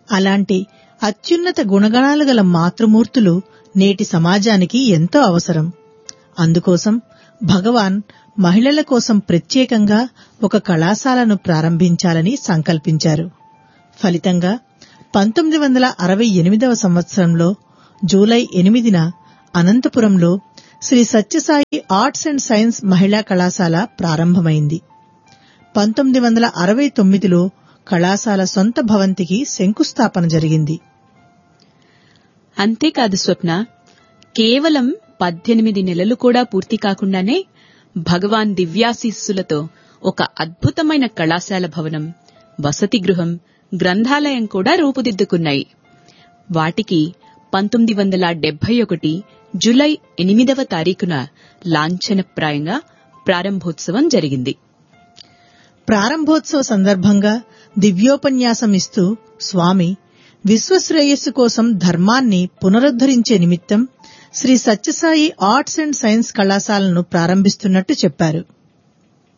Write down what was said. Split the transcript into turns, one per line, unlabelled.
అలాంటి అత్యున్నత గుణగణాలు గల మాతృమూర్తులు నేటి సమాజానికి ఎంతో అవసరం అందుకోసం భగవాన్ మహిళల కోసం ప్రత్యేకంగా ఒక కళాశాలను ప్రారంభించాలని సంకల్పించారు ఫలితంగా పంతొమ్మిది వందల అరవై ఎనిమిదవ సంవత్సరంలో జూలై ఎనిమిదిన అనంతపురంలో Sri Sathya Sai arts and science మహిళా కళాశాల ప్రారంభమైంది పంతొమ్మిది వందల అరవై తొమ్మిదిలో కళాశాల సొంత భవంతికి శంకుస్థాపన జరిగింది
అంతేకాదు స్వప్న కేవలం పద్దెనిమిది నెలలు కూడా పూర్తి కాకుండానే భగవాన్ దివ్యాశీస్సులతో ఒక అద్భుతమైన కళాశాల భవనం వసతి గృహం గ్రంథాలయం కూడా రూపుదిద్దుకున్నాయి వాటికి పంతొమ్మిది వందల డెబ్బై ఒకటి జులై ఎనిమిదవ తారీఖున లాంఛనప్రాయంగా ప్రారంభోత్సవం జరిగింది
ప్రారంభోత్సవ సందర్భంగా దివ్యోపన్యాసం ఇస్తూ స్వామి విశ్వశ్రేయస్సు కోసం ధర్మాన్ని పునరుద్ధరించే నిమిత్తం Sri Sathya Sai arts and science కళాశాలను ప్రారంభిస్తున్నట్టు చెప్పారు